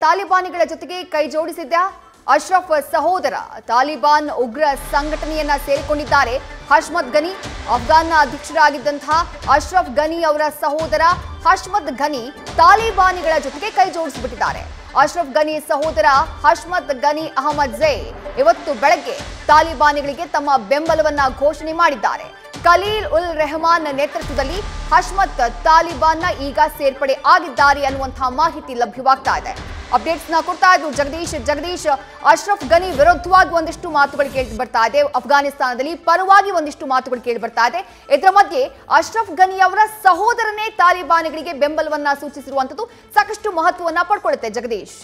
ತಾಲಿಬಾನಿಗಳ ಜೊತೆಗೆ ಕೈ ಜೋಡಿಸಿದ್ದ ಅಶ್ರಫ್ ಸಹೋದರ ತಾಲಿಬಾನ್ ಉಗ್ರ ಸಂಘಟನೆಯನ್ನ ಸೇರಿಕೊಂಡಿದ್ದಾರೆ ಹಶ್ಮತ್ ಗನಿ ಅಫ್ಘಾನ್ನ ಅಧ್ಯಕ್ಷರಾಗಿದ್ದಂತಹ ಅಶ್ರಫ್ ಗನಿ ಅವರ ಸಹೋದರ ಹಶ್ಮತ್ ಗನಿ ತಾಲಿಬಾನಿಗಳ ಜೊತೆಗೆ ಕೈ ಜೋಡಿಸಿಬಿಟ್ಟಿದ್ದಾರೆ ಅಶ್ರಫ್ ಗನಿ ಸಹೋದರ ಹಶ್ಮತ್ ಗನಿ ಅಹಮದ್ ಝೈ ಇವತ್ತು ಬೆಳಗ್ಗೆ ತಾಲಿಬಾನಿಗಳಿಗೆ ತಮ್ಮ ಬೆಂಬಲವನ್ನ ಘೋಷಣೆ ಮಾಡಿದ್ದಾರೆ ಖಲೀಲ್ ಉಲ್ ರೆಹಮಾನ್ ನೇತೃತ್ವದಲ್ಲಿ ಹಶ್ಮತ್ ತಾಲಿಬಾನ್ನ ಈಗ ಸೇರ್ಪಡೆ ಆಗಿದ್ದಾರೆ ಅನ್ನುವಂತಹ ಮಾಹಿತಿ ಲಭ್ಯವಾಗ್ತಾ ಇದೆ ಅಪ್ಡೇಟ್ಸ್ ನ ಕೊಡ್ತಾ ಇದ್ರು ಜಗದೀಶ್ ಜಗದೀಶ್ ಅಶ್ರಫ್ ಗನಿ ವಿರುದ್ಧವಾಗಿ ಒಂದಿಷ್ಟು ಮಾತುಗಳು ಕೇಳಿ ಬರ್ತಾ ಇದೆ ಅಫ್ಘಾನಿಸ್ತಾನದಲ್ಲಿ ಪರವಾಗಿ ಒಂದಿಷ್ಟು ಮಾತುಗಳು ಕೇಳಿ ಬರ್ತಾ ಇದೆ ಇದರ ಮಧ್ಯೆ ಅಶ್ರಫ್ ಗನಿ ಅವರ ಸಹೋದರನೇ ತಾಲಿಬಾನಿಗಳಿಗೆ ಬೆಂಬಲವನ್ನ ಸೂಚಿಸಿರುವಂತದ್ದು ಸಾಕಷ್ಟು ಮಹತ್ವವನ್ನ ಪಡ್ಕೊಳ್ಳುತ್ತೆ ಜಗದೀಶ್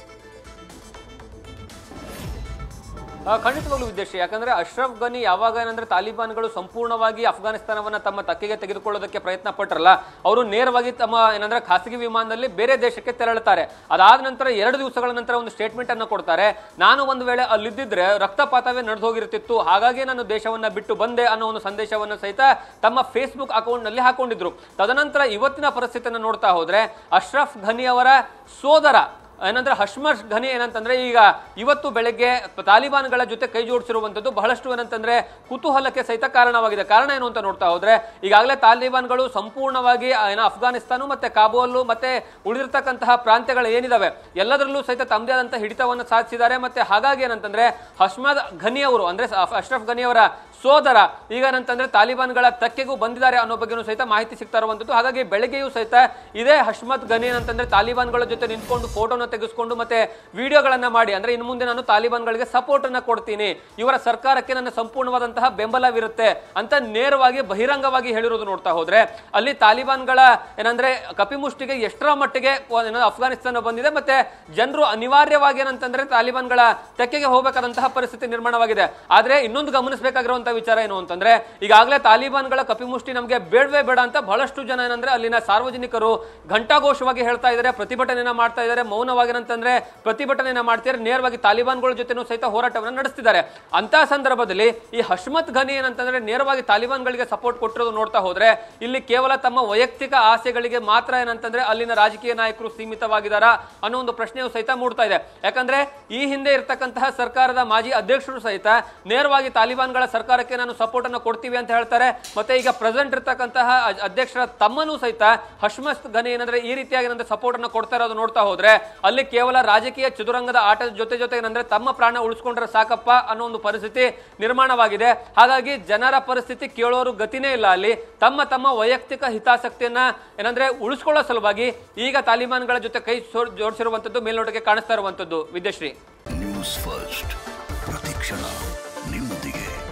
ಆ, ಖಂಡಿತವಾಗ್ಲೂ ವಿದೇಶಿ ಯಾಕಂದ್ರೆ ಅಶ್ರಫ್ ಗನಿ ಯಾವಾಗ ಏನಂದ್ರೆ ತಾಲಿಬಾನ್ಗಳು ಸಂಪೂರ್ಣವಾಗಿ ಅಫ್ಘಾನಿಸ್ತಾನವನ್ನ ತಮ್ಮ ತಕ್ಕೆಗೆ ತೆಗೆದುಕೊಳ್ಳೋದಕ್ಕೆ ಪ್ರಯತ್ನ ಪಟ್ಟರಲ್ಲ ಅವರು ನೇರವಾಗಿ ತಮ್ಮ ಏನಂದ್ರೆ ಖಾಸಗಿ ವಿಮಾನದಲ್ಲಿ ಬೇರೆ ದೇಶಕ್ಕೆ ತೆರಳುತ್ತಾರೆ ಅದಾದ ನಂತರ ಎರಡು ದಿವಸಗಳ ನಂತರ ಒಂದು ಸ್ಟೇಟ್ಮೆಂಟ್ ಅನ್ನು ಕೊಡ್ತಾರೆ ನಾನು ಒಂದು ವೇಳೆ ಅಲ್ಲಿದ್ದಿದ್ರೆ ರಕ್ತಪಾತವೇ ನಡೆದು ಹೋಗಿರ್ತಿತ್ತು ಹಾಗಾಗಿ ನಾನು ದೇಶವನ್ನ ಬಿಟ್ಟು ಬಂದೆ ಅನ್ನೋ ಒಂದು ಸಂದೇಶವನ್ನು ಸಹಿತ ತಮ್ಮ ಫೇಸ್ಬುಕ್ ಅಕೌಂಟ್ ನಲ್ಲಿ ಹಾಕೊಂಡಿದ್ರು ತದನಂತರ ಇವತ್ತಿನ ಪರಿಸ್ಥಿತಿಯನ್ನು ನೋಡ್ತಾ ಹೋದ್ರೆ ಅಶ್ರಫ್ ಘನಿ ಅವರ ಸೋದರ ಏನಂದ್ರೆ ಹಶ್ಮರ್ ಘನಿ ಏನಂತಂದ್ರೆ ಈಗ ಇವತ್ತು ಬೆಳಗ್ಗೆ ತಾಲಿಬಾನ್ಗಳ ಜೊತೆ ಕೈ ಜೋಡಿಸಿರುವಂತದ್ದು ಬಹಳಷ್ಟು ಏನಂತಂದ್ರೆ ಕುತೂಹಲಕ್ಕೆ ಸಹಿತ ಕಾರಣವಾಗಿದೆ ಕಾರಣ ಏನು ಅಂತ ನೋಡ್ತಾ ಹೋದ್ರೆ ಈಗಾಗಲೇ ತಾಲಿಬಾನ್ಗಳು ಸಂಪೂರ್ಣವಾಗಿ ಆ, ಏನೋ ಅಫ್ಘಾನಿಸ್ತಾನ ಮತ್ತೆ ಕಾಬೂಲ್ ಮತ್ತೆ ಉಳಿದಿರ್ತಕ್ಕಂತಹ ಪ್ರಾಂತ್ಯಗಳು ಏನಿದಾವೆ ಎಲ್ಲದರಲ್ಲೂ ಸಹಿತ ತಮ್ಮದೇ ಆದಂತಹ ಹಿಡಿತವನ್ನು ಸಾಧಿಸಿದ್ದಾರೆ ಮತ್ತೆ ಹಾಗಾಗಿ ಏನಂತಂದ್ರೆ ಹಶ್ಮದ್ ಘನಿ ಅವರು ಅಂದ್ರೆ ಅಫ್- ಅಶ್ರಫ್ ಘನಿ ಅವರ ಸೋದರ ಈಗ ಏನಂತಂದ್ರೆ ತಾಲಿಬಾನ್ಗಳ ತಕ್ಕೆಗೂ ಬಂದಿದ್ದಾರೆ ಅನ್ನೋ ಬಗ್ಗೆನೂ ಸಹಿತ ಮಾಹಿತಿ ಸಿಗ್ತಾ ಇರುವಂತದ್ದು ಹಾಗಾಗಿ ಬೆಳಗ್ಗೆಯೂ ಸಹಿತ ಇದೇ ಹಶ್ಮತ್ ಗನಿ ಏನಂತಂದ್ರೆ ತಾಲಿಬಾನ್ಗಳ ಜೊತೆ ನಿಂತ್ಕೊಂಡು ಫೋಟೋನ ತೆಗೆಸ್ಕೊಂಡು ಮತ್ತೆ ವಿಡಿಯೋಗಳನ್ನ ಮಾಡಿ ಅಂದ್ರೆ ಇನ್ನು ಮುಂದೆ ನಾನು ತಾಲಿಬಾನ್ಗಳಿಗೆ ಸಪೋರ್ಟ್ ಅನ್ನ ಕೊಡ್ತೀನಿ ಇವರ ಸರ್ಕಾರಕ್ಕೆ ನನ್ನ ಸಂಪೂರ್ಣವಾದಂತಹ ಬೆಂಬಲವಿರುತ್ತೆ ಅಂತ ನೇರವಾಗಿ ಬಹಿರಂಗವಾಗಿ ಹೇಳಿರೋದು ನೋಡ್ತಾ ಹೋದ್ರೆ ಅಲ್ಲಿ ತಾಲಿಬಾನ್ಗಳ ಏನಂದ್ರೆ ಕಪಿಮುಷ್ಟಿಗೆ ಎಷ್ಟರ ಮಟ್ಟಿಗೆ ಒ- ಏನೋ ಅಫ್ಘಾನಿಸ್ತಾನ ಬಂದಿದೆ ಮತ್ತೆ ಜನರು ಅನಿವಾರ್ಯವಾಗಿ ಏನಂತಂದ್ರೆ ತಾಲಿಬಾನ್ಗಳ ತೆಕ್ಕೆಗೆ ಹೋಗಬೇಕಾದಂತಹ ಪರಿಸ್ಥಿತಿ ನಿರ್ಮಾಣವಾಗಿದೆ ಆದ್ರೆ ಇನ್ನೊಂದು ಗಮನಿಸಬೇಕಾಗಿರುವಂತಹ ವಿಚಾರ ಏನು ಅಂತಂದ್ರೆ ಈಗಾಗಲೇ ತಾಲಿಬಾನ್ಗಳ ಕಪಿಮುಷ್ಟಿ ನಮಗೆ ಬೇಡವೇ ಬೇಡ ಅಂತ ಬಹಳಷ್ಟು ಜನ ಏನಂದ್ರೆ ಅಲ್ಲಿನ ಸಾರ್ವಜನಿಕರು ಘಂಟಾಘೋಷವಾಗಿ ಹೇಳ್ತಾ ಇದ್ದಾರೆ ಪ್ರತಿಭಟನೆಯನ್ನ ಮಾಡ್ತಾ ಇದ್ದಾರೆ ಮೌನವಾಗಿ ಏನಂತಂದ್ರೆ ಪ್ರತಿಭಟನೆಯನ್ನ ಮಾಡ್ತಿದ್ದಾರೆ ನೇರವಾಗಿ ತಾಲಿಬಾನ್ಗಳ ಜೊತೆನೂ ಸಹಿತ ಹೋರಾಟವನ್ನು ನಡೆಸ್ತಿದ್ದಾರೆ ಅಂತ ಸಂದರ್ಭದಲ್ಲಿ ಈ ಹಶ್ಮತ್ ಘನಿ ಏನಂತಂದ್ರೆ ನೇರವಾಗಿ ತಾಲಿಬಾನ್ಗಳಿಗೆ ಸಪೋರ್ಟ್ ಕೊಟ್ಟಿರೋದು ನೋಡ್ತಾ ಹೋದ್ರೆ ಇಲ್ಲಿ ಕೇವಲ ತಮ್ಮ ವೈಯಕ್ತಿಕ ಆಸೆಗಳಿಗೆ ಮಾತ್ರ ಏನಂತಂದ್ರೆ ಅಲ್ಲಿನ ರಾಜಕೀಯ ನಾಯಕರು ಸೀಮಿತವಾಗಿದ್ದಾರಾ ಅನ್ನೋ ಒಂದು ಪ್ರಶ್ನೆಯು ಸಹಿತ ಮೂಡ್ತಾ ಇದೆ ಯಾಕಂದ್ರೆ ಈ ಹಿಂದೆ ಇರತಕ್ಕಂತಹ ಸರ್ಕಾರದ ಮಾಜಿ ಅಧ್ಯಕ್ಷರು ಸಹಿತ ನೇರವಾಗಿ ತಾಲಿಬಾನ್ಗಳ ಸರ್ಕಾರಕ್ಕೆ ನಾನು ಸಪೋರ್ಟ್ ಅನ್ನು ಕೊಡ್ತೀವಿ ಅಂತ ಹೇಳ್ತಾರೆ ಮತ್ತೆ ಈಗ ಪ್ರೆಸೆಂಟ್ ಇರತಕ್ಕಂತಹ ಅ- ಅಧ್ಯಕ್ಷರ ತಮ್ಮನೂ ಸಹಿತ ಹಶ್ಮತ್ ಘನಿ ಏನಂದ್ರೆ ಈ ರೀತಿಯಾಗಿ ಏನಂದ್ರೆ ಸಪೋರ್ಟ್ ಅನ್ನು ಕೊಡ್ತಾ ಇರೋದು ನೋಡ್ತಾ ಹೋದ್ರೆ ಅಲ್ಲಿ ಕೇವಲ ರಾಜಕೀಯ ಚದುರಂಗದ ಆಟದ ಜೊತೆ ಜೊತೆ ಏನಂದ್ರೆ ತಮ್ಮ ಪ್ರಾಣ ಉಳಿಸ್ಕೊಂಡ್ರೆ ಸಾಕಪ್ಪ ಅನ್ನೋ ಒಂದು ಪರಿಸ್ಥಿತಿ ನಿರ್ಮಾಣವಾಗಿದೆ ಹಾಗಾಗಿ ಜನರ ಪರಿಸ್ಥಿತಿ ಕೇಳೋರು ಗತಿನೇ ಇಲ್ಲ ಅಲ್ಲಿ ತಮ್ಮ ತಮ್ಮ ವೈಯಕ್ತಿಕ ಹಿತಾಸಕ್ತಿಯನ್ನ ಏನಂದ್ರೆ ಉಳಿಸ್ಕೊಳ್ಳೋ ಸಲುವಾಗಿ ಈಗ ತಾಲಿಬಾನ್ಗಳ ಜೊತೆ ಕೈ ಸೋ- ಜೋಡಿಸಿರುವಂತದ್ದು ಮೇಲ್ನೋಟಕ್ಕೆ ಕಾಣಿಸ್ತಾ ಇರುವಂತದ್ದು ವಿದ್ಯಶ್ರೀ ನ್ಯೂಸ್ ಫಸ್ಟ್ ಪ್ರತಿಕ್ಷಣ ನಿಮ್ಮೊಂದಿಗೆ